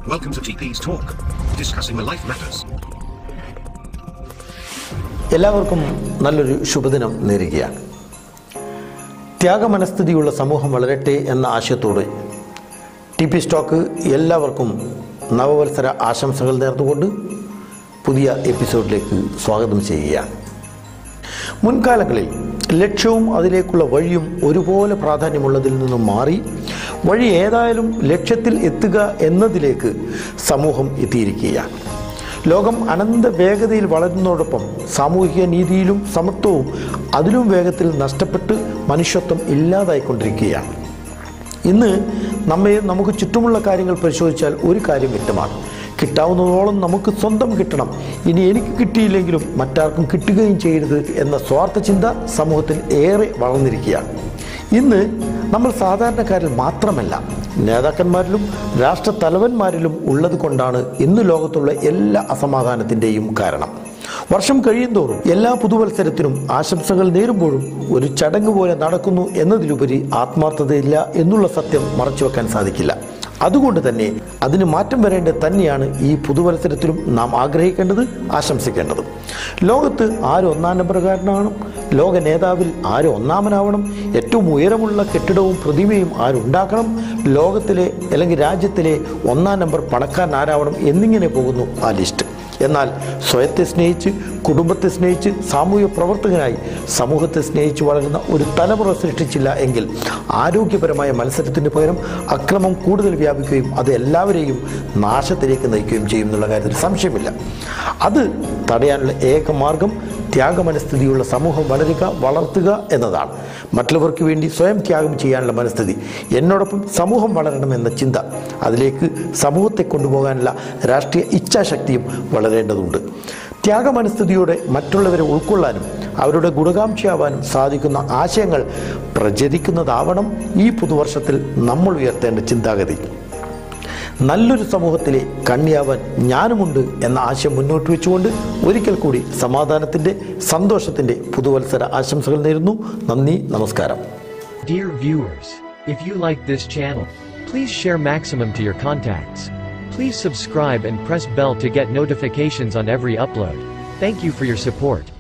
Welcome to TP's Talk, discussing the life matters. എല്ലാവർക്കും നല്ലൊരു ശുഭദിനം നേരുകയാണ് ത്യാഗമനസ്ഥിതിയുള്ള സമൂഹം വളരട്ടെ എന്ന ആശയത്തോടെ ടി പി സ്റ്റോക്ക് എല്ലാവർക്കും നവവത്സര ആശംസകൾ നേർന്നുകൊണ്ട് പുതിയ എപ്പിസോഡിലേക്ക് സ്വാഗതം ചെയ്യുകയാണ് മുൻകാലങ്ങളിൽ ലക്ഷ്യവും അതിലേക്കുള്ള വഴിയും ഒരുപോലെ പ്രാധാന്യമുള്ളതിൽ നിന്നും മാറി വഴി ഏതായാലും ലക്ഷ്യത്തിൽ എത്തുക എന്നതിലേക്ക് സമൂഹം എത്തിയിരിക്കുകയാണ് ലോകം അനന്ത വേഗതയിൽ വളരുന്നതോടൊപ്പം സാമൂഹിക നീതിയിലും സമത്വവും അതിലും വേഗത്തിൽ നഷ്ടപ്പെട്ട് മനുഷ്യത്വം ഇല്ലാതായിക്കൊണ്ടിരിക്കുകയാണ് ഇന്ന് നമ്മെ നമുക്ക് ചുറ്റുമുള്ള കാര്യങ്ങൾ പരിശോധിച്ചാൽ ഒരു കാര്യം വ്യക്തമാണ് കിട്ടാവുന്നതോളം നമുക്ക് സ്വന്തം കിട്ടണം ഇനി എനിക്ക് കിട്ടിയില്ലെങ്കിലും മറ്റാർക്കും കിട്ടുകയും ചെയ്യരുത് എന്ന സ്വാർത്ഥ ചിന്ത സമൂഹത്തിൽ ഏറെ വളർന്നിരിക്കുകയാണ് ഇന്ന് നമ്മൾ സാധാരണക്കാരിൽ മാത്രമല്ല നേതാക്കന്മാരിലും രാഷ്ട്ര തലവന്മാരിലും ഉള്ളത് കൊണ്ടാണ് ഇന്ന് ലോകത്തുള്ള എല്ലാ അസമാധാനത്തിൻ്റെയും കാരണം വർഷം കഴിയുന്തോറും എല്ലാ പുതുവത്സരത്തിനും ആശംസകൾ നേരുമ്പോഴും ഒരു ചടങ്ങ് പോലെ നടക്കുന്നു എന്നതിലുപരി ആത്മാർത്ഥതയില്ല എന്നുള്ള സത്യം മറച്ചുവെക്കാൻ സാധിക്കില്ല അതുകൊണ്ട് തന്നെ അതിന് മാറ്റം വരേണ്ടത് തന്നെയാണ് ഈ പുതുവത്സരത്തിലും നാം ആഗ്രഹിക്കേണ്ടത് ആശംസിക്കേണ്ടത് ലോകത്ത് ആര് ഒന്നാം നമ്പറുകാരനാണ് ലോക നേതാവിൽ ആര് ഒന്നാമനാവണം ഏറ്റവും ഉയരമുള്ള കെട്ടിടവും പ്രതിമയും ആരുണ്ടാക്കണം ലോകത്തിലെ അല്ലെങ്കിൽ രാജ്യത്തിലെ ഒന്നാം നമ്പർ പണക്കാരൻ ആരാവണം എന്നിങ്ങനെ പോകുന്നു ആ ലിസ്റ്റ് എന്നാൽ സ്വയത്തെ സ്നേഹിച്ച് കുടുംബത്തെ സ്നേഹിച്ച് സാമൂഹ്യ പ്രവർത്തകനായി സമൂഹത്തെ സ്നേഹിച്ച് വളരുന്ന ഒരു തലമുറ സൃഷ്ടിച്ചില്ല എങ്കിൽ ആരോഗ്യപരമായ മത്സരത്തിന് പകരം അക്രമം കൂടുതൽ വ്യാപിക്കുകയും അത് എല്ലാവരെയും നാശത്തിലേക്ക് നയിക്കുകയും ചെയ്യും എന്നുള്ള കാര്യത്തിൽ സംശയമില്ല അത് തടയാനുള്ള ഏക മാർഗം ത്യാഗമനസ്ഥിതിയുള്ള സമൂഹം വളരുക വളർത്തുക എന്നതാണ് മറ്റുള്ളവർക്ക് വേണ്ടി സ്വയം ത്യാഗം ചെയ്യാനുള്ള മനസ്ഥിതി എന്നോടൊപ്പം സമൂഹം വളരണമെന്ന ചിന്ത അതിലേക്ക് സമൂഹത്തെ കൊണ്ടുപോകാനുള്ള രാഷ്ട്രീയ ഇച്ഛാശക്തിയും വളരേണ്ടതുണ്ട് ത്യാഗമനസ്ഥിതിയോടെ മറ്റുള്ളവരെ ഉൾക്കൊള്ളാനും അവരുടെ ഗുണകാംക്ഷയാവാനും സാധിക്കുന്ന ആശയങ്ങൾ പ്രചരിക്കുന്നതാവണം ഈ പുതുവർഷത്തിൽ നമ്മൾ ഉയർത്തേണ്ട ചിന്താഗതി നല്ലൊരു സമൂഹത്തിലെ കണ്ണിയാവാൻ ഞാനുമുണ്ട് എന്ന ആശയം മുന്നോട്ട് വെച്ചുകൊണ്ട് ഒരിക്കൽ കൂടി സമാധാനത്തിൻ്റെ സന്തോഷത്തിൻ്റെ പുതുവത്സര ആശംസകൾ നേരുന്നു നന്ദി നമസ്കാരം Dear viewers, if you like this channel, please share maximum to your contacts. Please subscribe and press bell to get notifications on every upload. Thank you for your support.